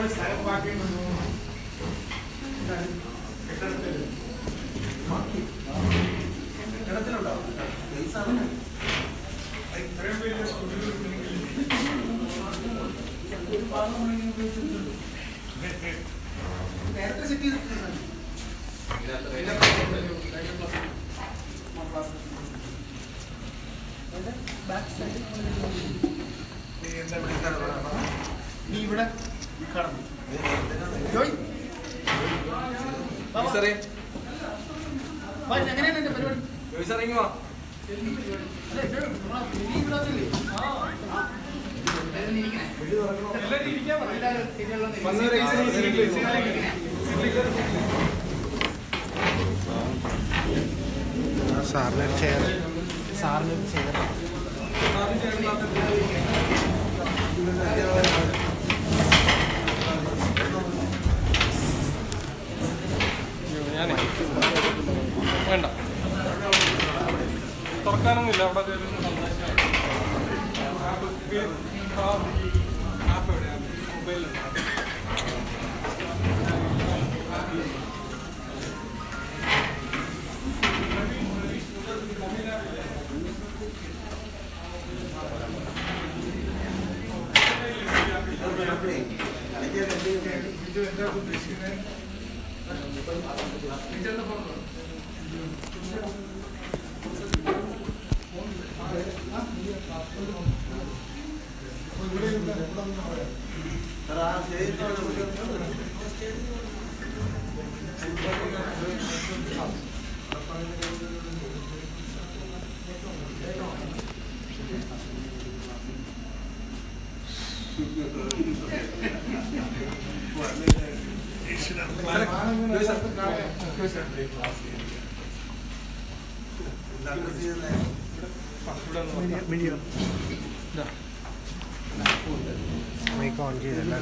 ഒരുപാട് സ്ഥലം ബാക്കിയുണ്ടെന്ന് തോന്നുന്നു കെട്ടിടത്തിൽ കെട്ടിടത്തിലുണ്ടോ ഇത്രയും വലിയ സ്കൂളുകൾ ഉണ്ടെങ്കിൽ ഒരു ഭാഗം വേണമെങ്കിൽ ഉപയോഗിച്ചിട്ടുണ്ട് നേരത്തെ സെറ്റ് ചെയ്തിട്ടുണ്ട് നീ എന്താ ഇവിടെ എന്താണ് പറയുന്നത്? നീ ഇവിടെ കടന്നു ജോയ് വാ, വാ. സാറേ വാ, എങ്ങനെയാണ് എന്റെ പരിപാടി ജോയ് സാറേ ഇങ്ങ് വാ എന്ത് പരിപാടി? അല്ലേ, ജോയ്, നമ്മളാ പിരി ഇവിടെ വന്നില്ലേ? ആ, ആ. എല്ലാവരും ഇരിക്കണേ. എല്ലാവരും ഇരിക്കാൻ പറ. എല്ലാവരും സീറ്റുകളിലൊന്ന് ഇരിക്ക്. വന്നവരെ ഈ സീറ്റിൽ സീറ്റിൽ സീറ്റിലേക്ക് ഇരിക്കണേ. സാറിനൊരു ചെയർ സാറിനൊരു ചെയർ ഞാനേ വേണ്ട തുറക്കാനൊന്നുമില്ല അവിടെ കയറി ഒന്ന് സംസാരിക്കാം. ആപ്പ് ഈ- ആ ആപ്പ് എവിടെയാ മൊബൈലിലുണ്ട് ഇത് എന്താ ഉദ്ദേശിക്കുന്നത് ടീച്ചറിന്റെ phone Joy sir Joy sir ഇവിടെ ഒന്ന് വാ. ഇതാ. മൈക്ക് ഓൺ ചെയ്തല്ലോ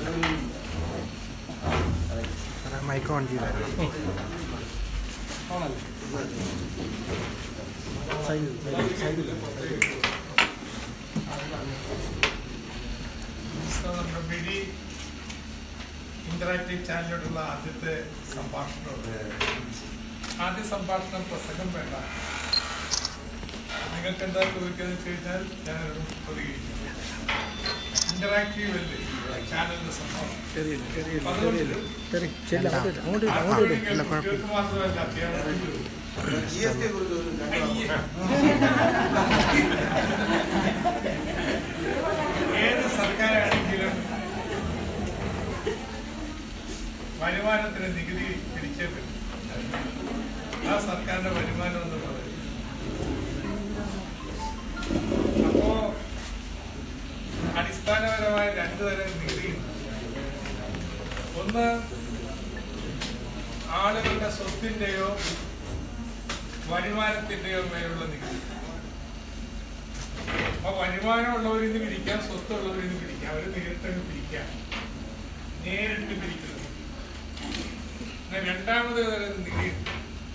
മൈക്ക് ഓൺ ചെയ്തായിരുന്നു ആണല്ലേ സോ നമ്മുടെ മിഡി ഇന്ററാക്റ്റീവ് ചാനലിലോട്ടുള്ള ആദ്യത്തെ സംഭാഷണമുണ്ട് ആദ്യ സംഭാഷണം പ്രസംഗം വേണ്ട നിങ്ങൾക്ക് എന്താ ചോദിക്കുന്നത് വെച്ച് കഴിഞ്ഞാൽ ഞാനത് പ്രതികരിക്കും ഇന്ററാക്റ്റീവ് അല്ലേ ചാനലിന്റെ സംഭാഷണം അപ്പൊ അതുകൊണ്ട് ആർക്കും ഇല്ല, കുഴപ്പമില്ല. കുട്ടികൾക്ക് മാത്രമല്ല അത്യാവശ്യം ഏത് സർക്കാരാണെങ്കിലും വരുമാനത്തിന് നികുതി പിടിച്ചേ പറ്റും ആ സർക്കാരിന്റെ വരുമാനം എന്ന് പറയും അപ്പോ അടിസ്ഥാനപരമായ രണ്ടു തരം നികുതിയുണ്ട് ഒന്ന് ആളുകളുടെ സ്വത്തിന്റെയോ വരുമാനത്തിന്റെയോ മേലുള്ള നികുതി അപ്പൊ വരുമാനമുള്ളവരിൽ നിന്ന് പിരിക്കാം സ്വത്തുള്ളവരിൽ നിന്ന് പിരിക്കാം അവർ നേരിട്ടങ്ങ് പിരിക്കാം നേരിട്ട് പിരിക്കുന്നത് എന്നാ രണ്ടാമത് തരം നികുതി ഉണ്ട്.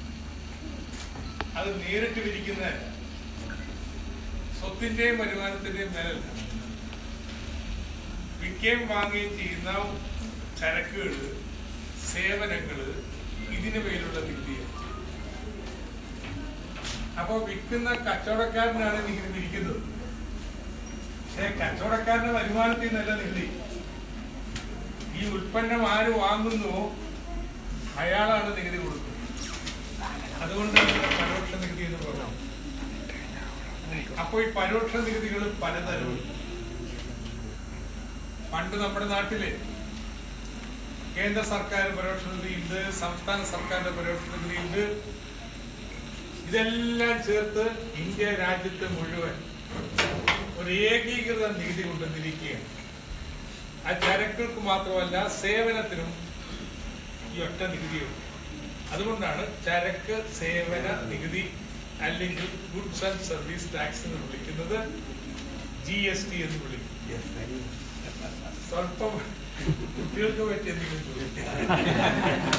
അത് നേരിട്ട് പിരിക്കുന്നതല്ല സ്വത്തിന്റെയും വരുമാനത്തിന്റെയും മേലല്ല വിൽക്കുകയും വാങ്ങുകയും ചെയ്യുന്ന ചരക്കുകൾ സേവനങ്ങൾ ഇതിന് മേലുള്ള നികുതിയാണ് അപ്പൊ വിൽക്കുന്ന കച്ചവടക്കാരനാണ് നികുതി പിരിക്കുന്നത് പക്ഷേ കച്ചവടക്കാരന്റെ വരുമാനത്തിൽ നിന്നല്ല നികുതി ഈ ഉൽപ്പന്നം ആര് വാങ്ങുന്നുവോ അയാളാണ് നികുതി കൊടുക്കുന്നത് അതുകൊണ്ടാണ് ഇതിനെ പരോക്ഷ നികുതി എന്ന് പറയുന്നത് അപ്പൊ ഈ പരോക്ഷ നികുതികൾ പലതരമുണ്ട് പണ്ട് നമ്മുടെ നാട്ടില് കേന്ദ്ര സർക്കാർ പരോക്ഷ നികുതിയുണ്ട് സംസ്ഥാന സർക്കാരിന്റെ പരോക്ഷ നികുതിയുണ്ട് ഇതെല്ലാം ചേർത്ത് ഇന്ത്യ രാജ്യത്ത് മുഴുവൻ ഒരു ഏകീകൃത നികുതി കൊണ്ടുവന്നിരിക്കുകയാണ് ആ ചരക്കുകൾക്ക് മാത്രമല്ല സേവനത്തിനും ഈ ഒറ്റ നികുതിയുണ്ട് അതുകൊണ്ടാണ് ചരക്ക് സേവന നികുതി അല്ലെങ്കിൽ ഗുഡ്സ് ആൻഡ് സർവീസ് ടാക്സ് എന്ന് വിളിക്കുന്നത് ജി എസ് ടി എന്ന് വിളിക്കും സ്വല്പം കുട്ടികൾക്ക് പറ്റി എന്തെങ്കിലും ചോദിക്കാം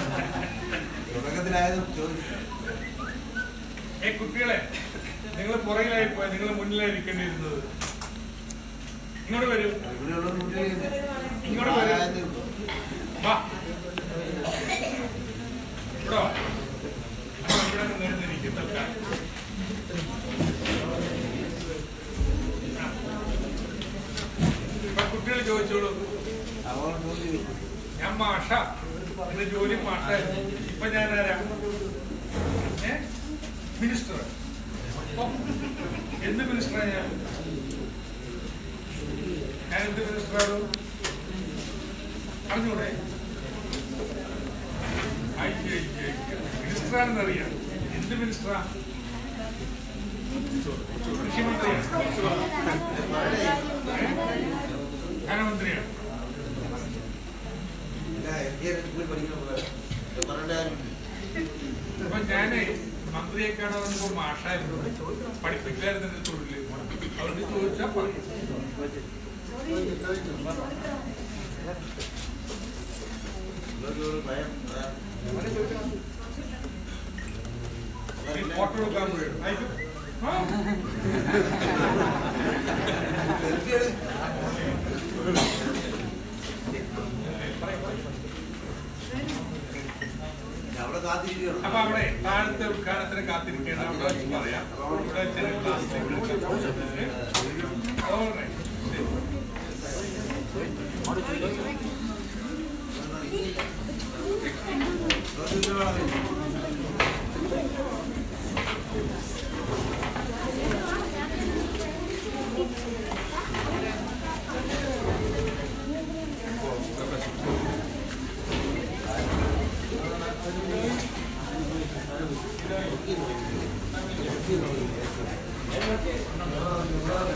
ഏ കുട്ടികളെ നിങ്ങൾ പുറകിലായി പോയ നിങ്ങൾ മുന്നിലായിരിക്കേണ്ടിയിരുന്നത് ഇങ്ങോട്ട് വരൂ ഇങ്ങോട്ട് വരൂ വാ ഇവിടെ വാ അപ്പൊ ഇവിടെ നിന്നിരിക്കും തൽക്കാലം ഇപ്പൊ കുട്ടികൾ ചോദിച്ചോളൂ ഞാൻ മാഷ എന്റെ ജോലി മാഷായിരുന്നു ഇപ്പൊ ഞാൻ ആരാ ഏ മിനിസ്റ്റർ അപ്പൊ എന്ത് മിനിസ്റ്ററാ ഞാൻ ഞാൻ എന്ത് മിനിസ്റ്ററാണോ അറിഞ്ഞൂടെ മിനിസ്റ്ററാണെന്ന് അറിയാം എന്ത് മിനിസ്റ്ററാ കൃഷിമന്ത്രിയാണ് ധനമന്ത്രിയാണ് അപ്പൊ ഞാനേ മന്ത്രിയെ കാണാൻ വന്നപ്പോ മാഷായിരുന്നു പഠിപ്പിക്കായിരുന്നു എന്റെ തൊഴില് അവരോട് ചോദിച്ചാ പറയും ഈ ഫോട്ടോ എടുക്കാൻ പോയി അയക്കും ആ. അവിടെ കാത്തിരിക്കണം അപ്പൊ അവിടെ താഴത്തെ ഉദ്ഘാടനത്തിന് കാത്തിരിക്കുകയാണ് അവിടെ വെച്ച് പറയാം ഇവിടെ ചില ക്ലാസ്സിലേക്ക് അതുകൊണ്ട് ശരി. ആ